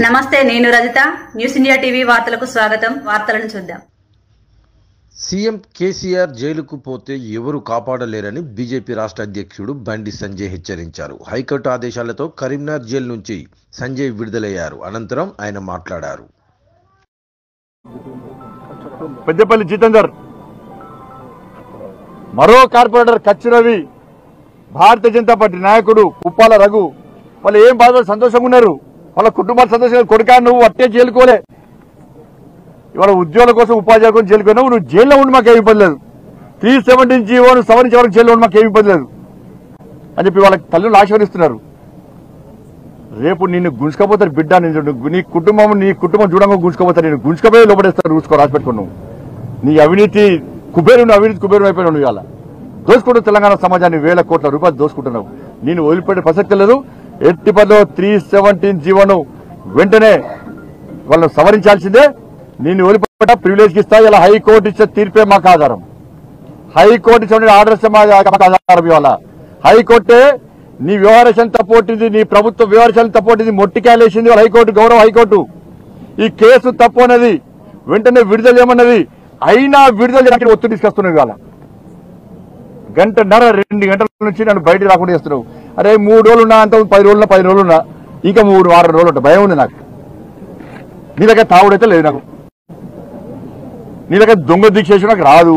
నమస్తే నేను Rajitha news India TV వార్తలకు స్వాగతం వార్తలను చూద్దాం సీఎం కేసీఆర్ జైలుకు పోతే ఎవరు కాపాడలేరని బీజేపీ రాష్ట్ర అధ్యక్షుడు బండి సంజయ్ హెచ్చరించారు హైకోర్టు ఆదేశాలతో కరీంనగర్ జైలు నుంచి సంజయ్ విడుదలయ్యారు అనంతరం ఆయన మాట్లాడారు పెద్దపల్లి జితేందర్ మరో కార్పొరేటర్ కచ్చి రవి భారతీయ జనతా పార్టీ నాయకుడు ఉప్పాల రఘు వాళ్ళు ఏం బాధ సంతోషంగా ఉన్నారు వాళ్ళ కుటుంబాలు సంతోషంగా కొడుకా నువ్వు అట్టే జైలుకోలే ఇవాళ ఉద్యోగుల కోసం ఉపాధ్యాయుల కోసం జైలుకోయినావు నువ్వు జైల్లో ఉండి మాకేమి ఇబ్బంది లేదు త్రీ సెవెంటీన్ జీవోను సవరించే వరకు జైల్లో ఉండి మాకేమి ఇబ్బంది లేదు అని చెప్పి వాళ్ళ తల్లులు ఆశీర్వదిస్తున్నారు రేపు నిన్ను గుంజుకపోతారు బిడ్డ నేను చూడు. నీ కుటుంబం నీ కుటుంబం చూడంగా గుంజుకపోతారు నేను గుంజుకపోయి లోపడేస్తారు చూసుకో రాసి పెట్టుకున్నావు నీ అవినీతి కుబేరుని అవినీతి కుబేరుని అయిపోయినావు నువ్వు ఇవాళ దోసుకుంటూ తెలంగాణ సమాజాన్ని వేల కోట్ల రూపాయలు దోసుకుంటున్నావు నేను వదిలిపెట్టే ప్రసక్తి లేదు ఎట్టి పనిలో త్రీ సెవెంటీన్ జీవోను వెంటనే వాళ్ళని సవరించాల్సిందే నేను వదిలిపెట్ట ప్రివిలేజ్కి ఇస్తా ఇలా హైకోర్టు ఇచ్చే తీర్పే మాకు ఆధారం హైకోర్టు ఇచ్చిన ఆర్డర్స్ మాకు ఆధారం ఇవాళ హైకోర్టే నీ వ్యవహారశాలను తప్పొట్టింది నీ ప్రభుత్వ వ్యవహారశాలను తప్పొట్టింది మొట్టికాయలేసింది వాళ్ళ హైకోర్టు గౌరవ హైకోర్టు ఈ కేసు తప్పు అన్నది వెంటనే విడుదల చేయమన్నది అయినా విడుదల చేయడానికి ఒత్తిడి తీసుకొస్తున్నావు ఇవాళ గంటన్నర రెండు గంటల నుంచి నన్ను బయటికి రాకుండా చేస్తున్నావు అరే మూడు రోజులు ఉన్నా అంత పది రోజులు పది రోజులు ఉన్నా ఇంకా మూడు వారం రోజులు ఉంటా భయం ఉంది నాకు నీ దగ్గర తావుడైతే లేదు నాకు నీ దగ్గర దొంగ దీక్ష చేసి నాకు రాదు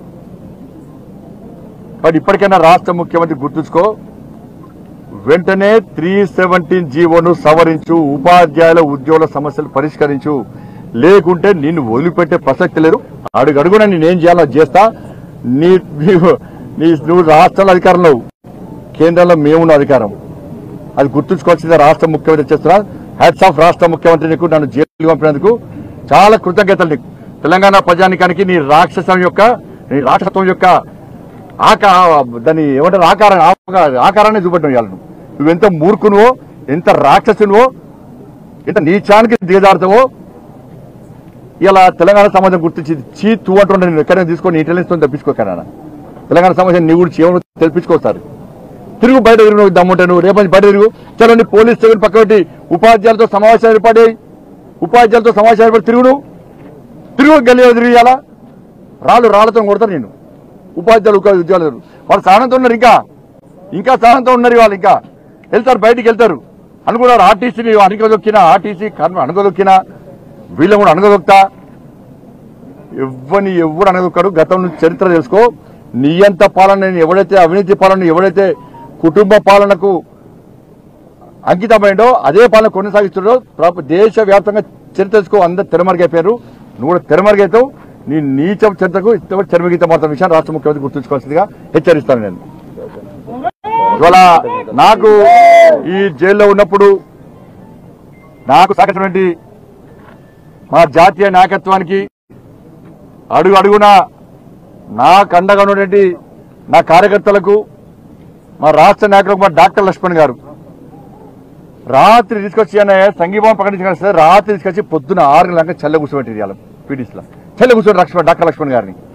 బట్ ఇప్పటికైనా రాష్ట్ర ముఖ్యమంత్రి గుర్తుంచుకో వెంటనే త్రీ సెవెంటీన్ జీవోను సవరించు ఉపాధ్యాయుల ఉద్యోగుల సమస్యలు పరిష్కరించు లేకుంటే నిన్ను వదిలిపెట్టే ప్రసక్తి లేదు అడుగు అడుగున నేనేం చేయాలో చేస్తా నీ నీవు- నీ నువ్వు రాష్ట్రంలో అధికారంలో కేంద్రంలో మేమున్న అధికారం అది గుర్తుంచుకోవాల్సిందే రాష్ట్ర ముఖ్యమంత్రి చేస్తున్నా హ్యాట్స్ ఆఫ్ రాష్ట్ర ముఖ్యమంత్రి నీకు నన్ను జైలు పంపినందుకు చాలా కృతజ్ఞతలు నీకు తెలంగాణ ప్రజానికానికి నీ రాక్షసం యొక్క నీ రాక్షసత్వం యొక్క ఆకా దాన్ని ఏమంటారు ఆకారం ఆకా- ఆకారాన్ని చూపెట్టడం ఇవాళ నువ్వు నువ్వెంత మూర్ఖునువో ఎంత రాక్షసునువో ఎంత నీచానికి దిగజారుతావో ఇలా తెలంగాణ సమాజం గుర్తించింది చీ తూ అంటుండే నేను ఎక్కడైనా తీసుకొని ఇంటెలిజెన్స్ తో తప్పించుకోకరా తెలంగాణ సమాజం నీ కూడా చేయమని తెలిపించుకోస్తారు తిరుగు బయట తిరుగు నువ్వు దమ్ముంటే నువ్వు రేపు బయట తిరుగు చలండి పోలీస్ స్టేషన్ పక్క పెట్టి ఉపాధ్యాయులతో సమావేశాలు ఏర్పాటు చేయి. ఉపాధ్యాయులతో సమావేశాలు ఏర్పాటు తిరుగు నువ్వు తిరుగు గల్లీలో తిరిగియాలా రాళ్ళు రాళ్లతో కొడతారు నేను ఉపాధ్యాయులు ఉపాధి ఉద్యోగాలు వాళ్ళు సహనంతో ఉన్నారు ఇంకా ఇంకా సహనంతో ఉన్నారు వాళ్ళు ఇంకా వెళ్తారు బయటికి వెళ్తారు అనుకున్నారు ఆర్టీసీని అణగదొక్కినా ఆర్టీసీ కర్మ అణగదొక్కినా వీళ్ళని కూడా అణగదొక్తా ఎవ్వని ఎవడు అణగదొక్కాడు గతం నుంచి చరిత్ర తెలుసుకో నియంత పాలన ఎవడైతే అవినీతి పాలన ఎవడైతే కుటుంబ పాలనకు అంకితమైండో అదే పాలన కొనసాగిస్తుండో ప్ర- దేశవ్యాప్తంగా చరిత్ర తెలుసుకో అందరు తెరమరుగైపోయారు నువ్వు కూడా తెరమరుగైతావు నీ నీచ చరిత్రకు ఇంతవరకు తెరమగిత మాత్రం విషయాన్ని రాష్ట్ర ముఖ్యమంత్రి గుర్తుంచుకోవాల్సిందిగా హెచ్చరిస్తాను నేను ఇవాళ నాకు ఈ జైల్లో ఉన్నప్పుడు నాకు సాగినటువంటి మా జాతీయ నాయకత్వానికి అడుగు అడుగున నాకు అండగా ఉన్నటువంటి నా కార్యకర్తలకు మా రాష్ట్ర నాయకులకు మా డాక్టర్ లక్ష్మణ్ గారు రాత్రి తీసుకొచ్చి ఆయన సంఘీభావం ప్రకటించిన రాత్రి తీసుకొచ్చి పొద్దున ఆరు గంటల చల్ల కూర్చోబెట్టి పీడీస్ లో చల్ల కూర్చోండి లక్ష్మణ్ డాక్టర్ లక్ష్మణ్ గారిని